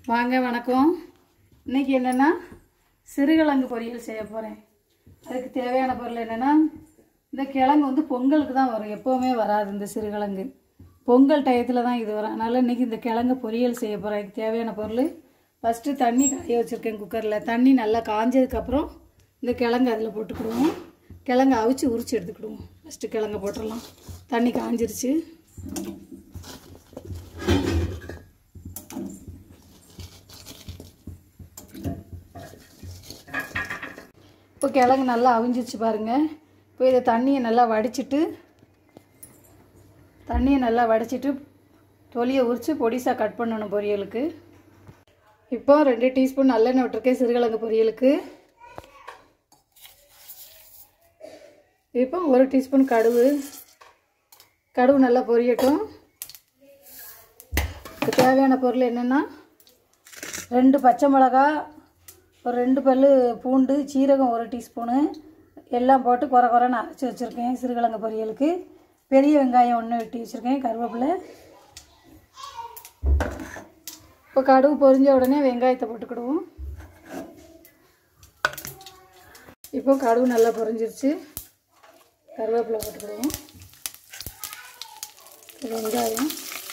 வாங்க வணக்கம் இன்னைக்கு என்னென்னா சிறுகிழங்கு பொரியல் செய்ய போகிறேன் அதுக்கு தேவையான பொருள் என்னென்னா இந்த கிழங்கு வந்து பொங்கலுக்கு தான் வரும் எப்போவுமே வராது இந்த சிறுகிழங்கு பொங்கல் டயத்தில் தான் இது வரும் அதனால் இன்றைக்கி இந்த கிழங்கு பொரியல் செய்ய போகிறேன் அதுக்கு தேவையான பொருள் ஃபஸ்ட்டு தண்ணி காய வச்சுருக்கேன் குக்கரில் தண்ணி நல்லா காஞ்சதுக்கப்புறம் இந்த கிழங்கு அதில் போட்டுக்கிடுவோம் கிழங்கு அவிச்சு உரிச்சு எடுத்துக்கிடுவோம் ஃபஸ்ட்டு கிழங்க போட்டுடலாம் தண்ணி காஞ்சிருச்சு இப்போ கிழங்கு நல்லா அவிஞ்சிச்சு பாருங்க இப்போ இதை தண்ணியை நல்லா வடிச்சிட்டு தண்ணியை நல்லா வடிச்சிட்டு தொலியை உரித்து பொடிசாக கட் பண்ணணும் பொரியலுக்கு இப்போ ரெண்டு டீஸ்பூன் நல்லெண்ணெய் விட்டுருக்கேன் சிறுகிழங்கு பொரியலுக்கு இப்போ ஒரு டீஸ்பூன் கடுகு கடுகு நல்லா பொரியட்டும் இதுக்கு தேவையான பொருள் என்னென்னா ரெண்டு பச்சை மிளகா ஒரு ரெண்டு பல் பூண்டு சீரகம் ஒரு டீஸ்பூனு எல்லாம் போட்டு குறை குறைன்னு அரைச்சி வச்சுருக்கேன் சிறுகிழங்கு பொரியலுக்கு பெரிய வெங்காயம் ஒன்று வெட்டி வச்சுருக்கேன் கருவேப்பிலை இப்போ கடுகு பொரிஞ்ச உடனே வெங்காயத்தை போட்டுக்கிடுவோம் இப்போ கடுகு நல்லா பொரிஞ்சிருச்சு கருவேப்பிலை போட்டுக்கிடுவோம் வெங்காயம்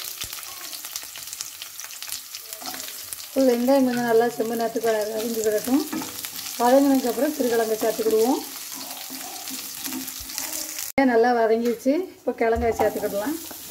இப்போ வெங்காயம் கொஞ்சம் நல்லா செம்பு நேரத்துக்கு அரிஞ்சு கிடட்டும் வதங்கினதுக்கப்புறம் சிறுகிழங்கை சேர்த்துக்கிடுவோம் நல்லா வதங்கிடுச்சு இப்போ கிழங்காய் சேர்த்துக்கிடலாம்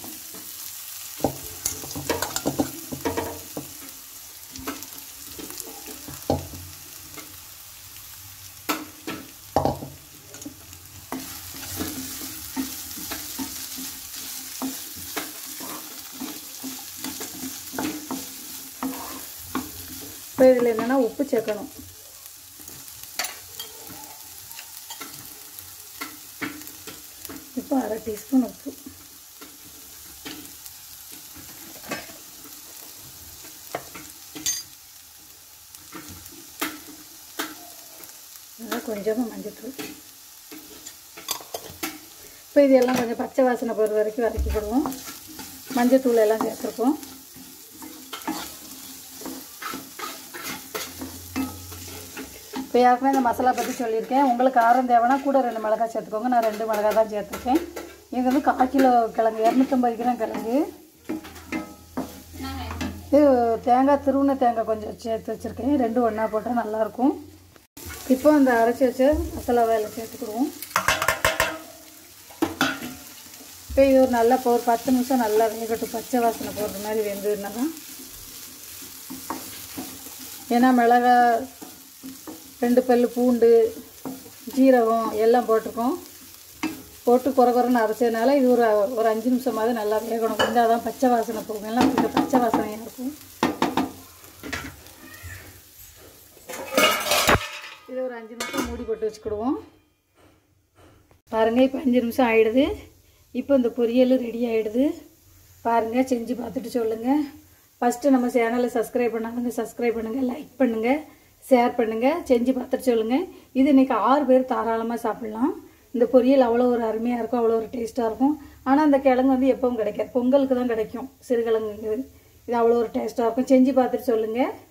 இப்போ இதில் என்னென்னா உப்பு சேர்க்கணும் இப்போ அரை டீஸ்பூன் உப்பு நல்லா கொஞ்சமாக மஞ்சத்தூள் இப்போ இது எல்லாம் கொஞ்சம் பச்சை வாசனை போகிற வரைக்கும் வதக்கிக்கிடுவோம் மஞ்சத்தூள் எல்லாம் சேர்த்துருக்கோம் இப்போ ஏற்கனவே இந்த மசாலா பற்றி சொல்லியிருக்கேன் உங்களுக்கு காரம் தேவைன்னா கூட ரெண்டு மிளகாய் சேர்த்துக்கோங்க நான் ரெண்டு மிளகாய் தான் சேர்த்துருக்கேன் இது வந்து கால் கிலோ கிழங்கு இரநூத்தம்பது கிராம் கிழங்கு இது தேங்காய் திருவுண தேங்காய் கொஞ்சம் சேர்த்து வச்சுருக்கேன் ரெண்டும் ஒன்றா போட்டால் நல்லாயிருக்கும் இப்போ அந்த அரைச்சி வச்ச மசாலா வேலை சேர்த்துக்கிடுவோம் இப்போ இது ஒரு நல்லா இப்போ ஒரு பத்து நிமிஷம் நல்லா வேகட்டும் பச்சை வாசனை போடுற மாதிரி வெந்ததுன்னா தான் ஏன்னா மிளகாய் ரெண்டு பல் பூண்டு ஜீரகம் எல்லாம் போட்டிருக்கோம் போட்டு குறை குறைன்னு அரைச்சதுனால இது ஒரு ஒரு அஞ்சு நிமிஷமாவது நல்லா வேகணும் கொஞ்சம் தான் பச்சை வாசனை போகும் எல்லாம் கொஞ்சம் பச்சை வாசனையாக இருக்கும் இது ஒரு அஞ்சு நிமிஷம் மூடி போட்டு வச்சுக்கிடுவோம் பாருங்கள் இப்போ அஞ்சு நிமிஷம் ஆகிடுது இப்போ இந்த பொரியல் ரெடி ஆகிடுது பாருங்கள் செஞ்சு பார்த்துட்டு சொல்லுங்கள் ஃபஸ்ட்டு நம்ம சேனலை சப்ஸ்கிரைப் பண்ணாதவங்க சப்ஸ்கிரைப் பண்ணுங்கள் லைக் பண்ணுங்கள் ஷேர் பண்ணுங்கள் செஞ்சு பார்த்துட்டு சொல்லுங்கள் இது இன்றைக்கி ஆறு பேர் தாராளமாக சாப்பிட்லாம் இந்த பொரியல் அவ்வளோ ஒரு அருமையாக இருக்கும் அவ்வளோ ஒரு டேஸ்ட்டாக இருக்கும் ஆனால் அந்த கிழங்கு வந்து எப்பவும் கிடைக்காது பொங்கலுக்கு தான் கிடைக்கும் சிறுகிழங்கு இது அவ்வளோ ஒரு டேஸ்ட்டாக இருக்கும் செஞ்சு பார்த்துட்டு சொல்லுங்கள்